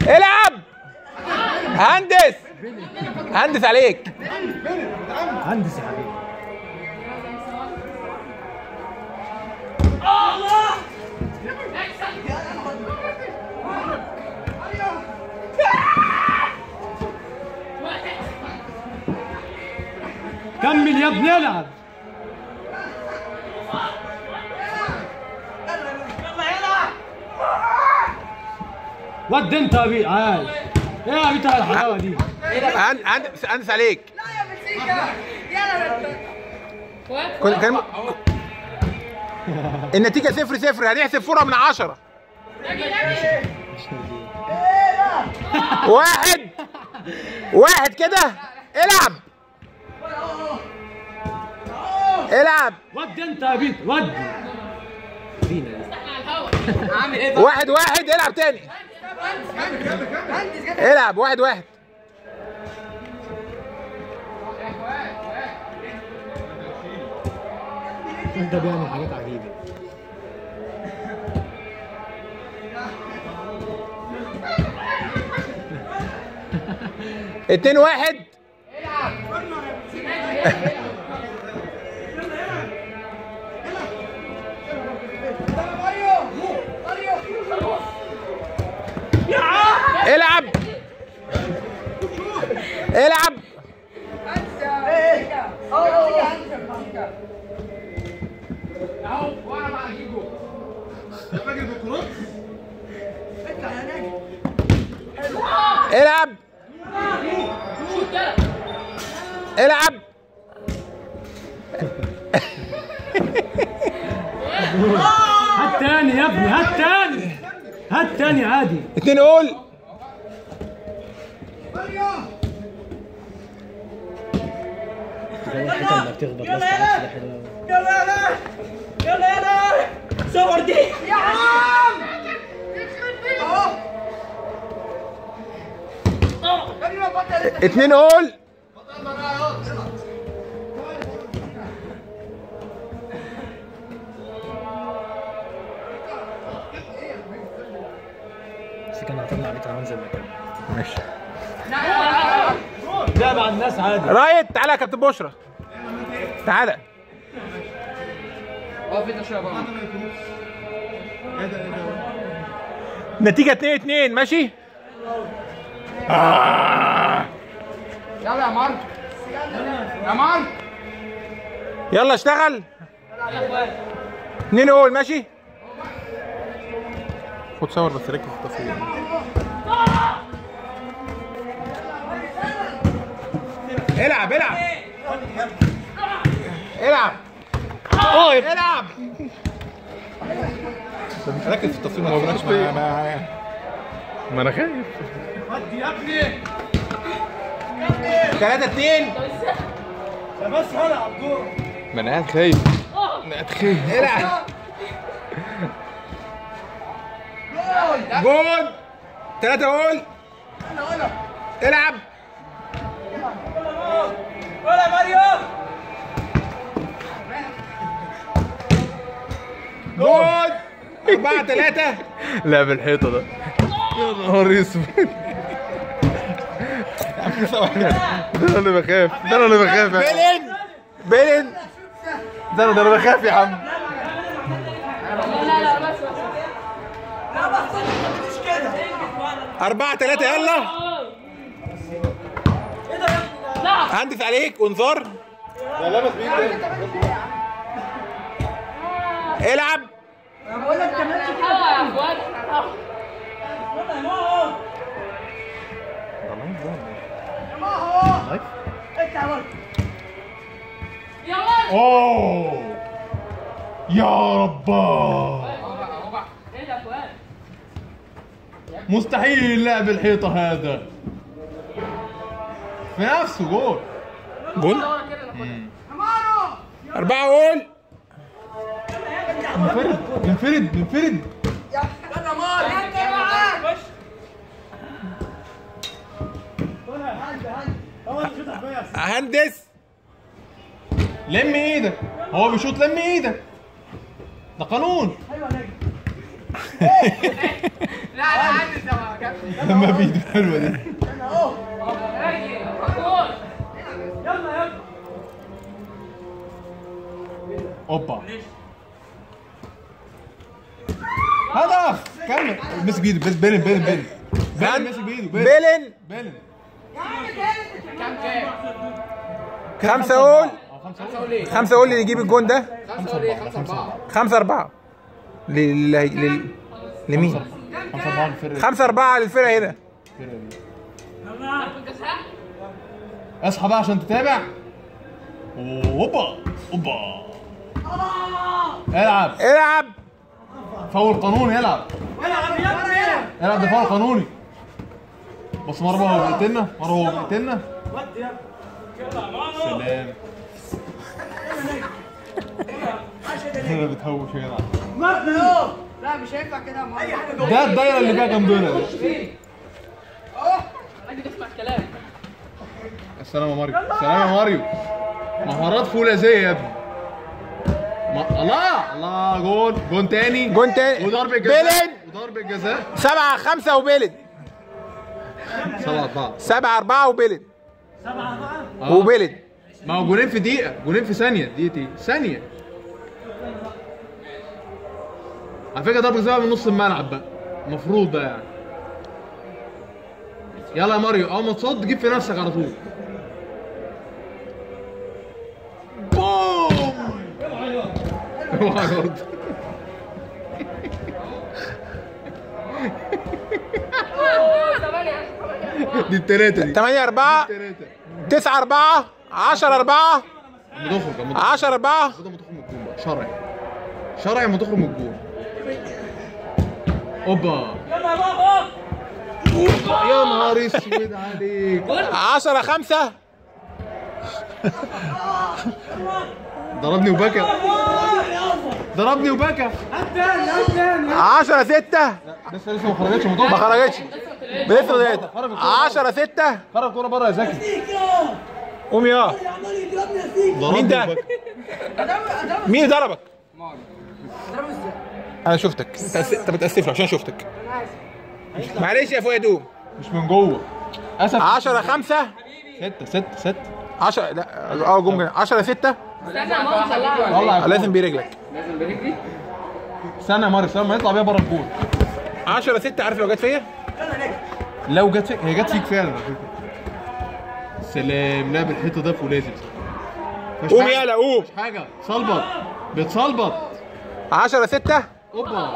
العب هندس هندس عليك هندس يا حبيبي كمل يا ابني العب ود انت يا بيه عايز ايه يا بيه الحلاوه دي هن- هندس هندس عليك لا يا مسيكا يلا كن- كان النتيجة صفر صفر هنحسب فورة من عشرة واحد واحد كده العب العب ود انت يا بيه ود واحد واحد العب تاني العب واحد واحد انت بيعمل حاجات عجيبه اتنين واحد العب العب العب العب هات تاني يا ابني هات تاني هات تاني عادي اتنين قول الحته اللي بتخبط بس عارف حلوه يلا يلا يلا يلا صور دي يا عم اتنين قول بس كان هطلع بيت هنزل مكان ماشي لا مع الناس عادي رايت تعالى يا كابتن بشرى تعالى نتيجة 2 2 ماشي؟ آه. يلا يا مارك يا مارك يلا اشتغل اتنين قول ماشي؟ خد صور بس ركز في التصوير العب العب العب العب ركز في التصوير ما تفرقش معايا ما انا خايف يا ابني 3 2 بس هلعب دور ما انا قاعد خايف انا قاعد خايف العب جول ثلاثة جول العب ولا ماريو جول أربعة ثلاثة لا بالحيطه ده يا نهار اسود ده انا اللي بخاف ده انا اللي بخاف يا عم. بيلين بيلين ده انا ده انا بخاف يا عم لا بس انت مش كده أربعة ثلاثة يلا ايه ده يا ابني هندس عليك وانذار العب انا بقول لك تعملش كده ما هو انت عملت اوه يا رباه مستحيل لعب الحيطه هذا في نفسه جول جول مارو أربعة جول منفرد منفرد منفرد يلا مارو انت معاك هندس لم ايدك هو بيشوط لم ايدك ده قانون لا لا عندي سواك لما بيدو حلوه دي اوبا هدف كمل مسك بايده بس بيلن بيلن بيلن بيلن مسك بايده بيلن بيلن بيلن خمسة قول اه خمسة أول. خمسة قول اللي يجيب الجون ده خمسة أربعة لل... لل... لمين؟ خمسة أربعة للفرقة خمسة أربعة للفرقة هنا الفرقة دي. اصحى بقى عشان تتابع اوبا اوبا العب العب فاول قانوني العب العب ده فاول قانوني بص مره هو بيقتلنا مره هو بيقتلنا سلام انا بتهوش يا جدع لا مش هينفع كده يا معلم ده الدايره اللي فيها كام دولار السلام يا ماريو السلام يا ماريو مهارات فولاذيه يا ابني ما... الله الله جون جون تاني جون تاني. وضربة جزاء بيلن. وضربة جزاء سبعة خمسة وبيلد سبعة أربعة سبعة أربعة وبيلد آه. وبيلد ما هو جونين في دقيقة جونين في ثانية دقيقة ايه؟ ثانية على فكرة ضربة جزاء من نص الملعب بقى المفروض بقى يعني يلا يا ماريو أول ما تصد جيب في نفسك على طول بوم اوعى برضه دي التلاتة دي تمانية أربعة التلاتة تسعة أربعة عشرة أربعة لما تخرج لما تخرج عشرة أربعة المفروض لما تخرج من الجون بقى شرعي شرعي لما تخرج من الجون اوبا يلا يا بابا اوبا يا نهار اسود عليك عشرة خمسة ضربني وبكى ضربني وبكى عشرة ستة لسه لسه ما خرجتش ما الموضوع خرجتش لسه ضيعت عشرة ستة خرج كوره بره يا زكي قوم يا عمال يضربني يا سيدي مين ضربني ده؟ وبكى مين اللي ضربك؟ انا شفتك انت أس- انت بتاسف له عشان شفتك معلش يا فؤاد قوم مش من جوه اسف 10 5 ستة ستة ستة 10 لا اه جم 10 6 طلع لازم برجلك استنى يا ماري استنى ما يطلع بيها بره الجول 10 6 عارف لو جت فيا لو جت فيك هي جت فيك فعلا على فكرة سلام لعب الحيطه ده فولاذي مش قوم حاجة. يلا قوم مش حاجه صلبط بتصلبط 10 6 اوبا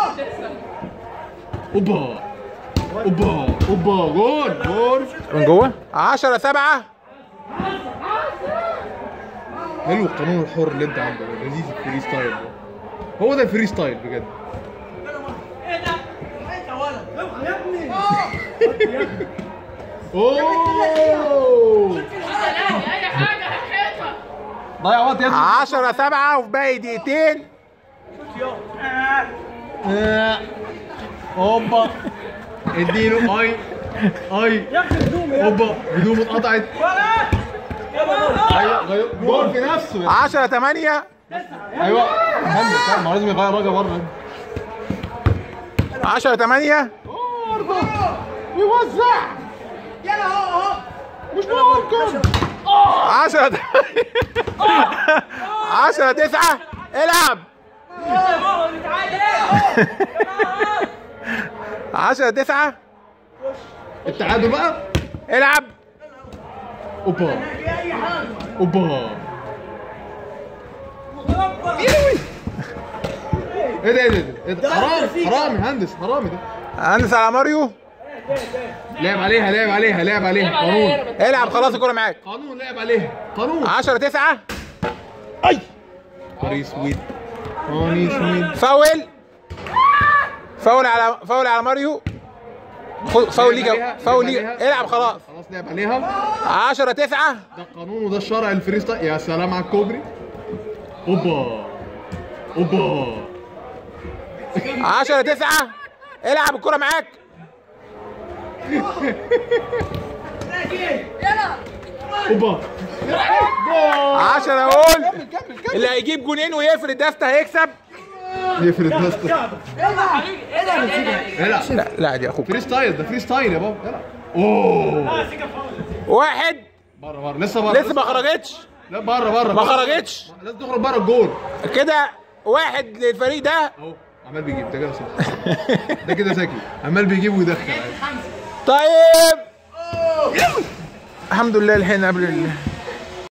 اوبا اوبا اوبا جول جول من جوه 10 7 حلو القانون الحر اللي انت عامله ده لذيذ الفري ستايل ده هو ده الفري ستايل بجد اوه ضيع وقت يا ابني 10 7 وفي باقي دقيقتين آه. اوبا اديله اي اي اوبا هدومه اتقطعت ايوه غير جول في نفسه 10 8 ايوه هندس ما لازم يغير راجل بره 10 8 يوزع يلا اهو اهو مش ممكن 10 10 9 العب يلا يا بابا نتعادل 10 9 التعادل بقى العب اوبا اوبا ايه ده ايه ده ايه ده حرام حرام هندس حرامي ده هندس على ماريو لعب عليها لعب عليها لعب عليها قانون العب خلاص الكوره معاك قانون لعب عليها قانون 10 9 هاني سويت هاني سويت فاول فاول على فاول على ماريو خد فاول لعب ليك عليها، فاول لعب ليك عليها. العب خلاص خلاص لعب عليها 10 9 ده القانون وده الشرع الفري ستايل يا سلام على الكوبري اوبا اوبا 10 9 العب الكوره معاك اوبا 10 اقول اللي هيجيب جونين ويقفل الدفة هيكسب يفرد يا اسطى العب لا لا دي اخوك فري ستايل ده فري ستايل يا بابا العب اوه واحد بره بره لسه بره لسه ما خرجتش لا بره بره ما بره. خرجتش لازم تخرج بره الجول كده واحد للفريق ده اهو عمال بيجيب ده كده صح ده كده ذكي عمال بيجيب ويدخل طيب الحمد لله الحين قبل ال...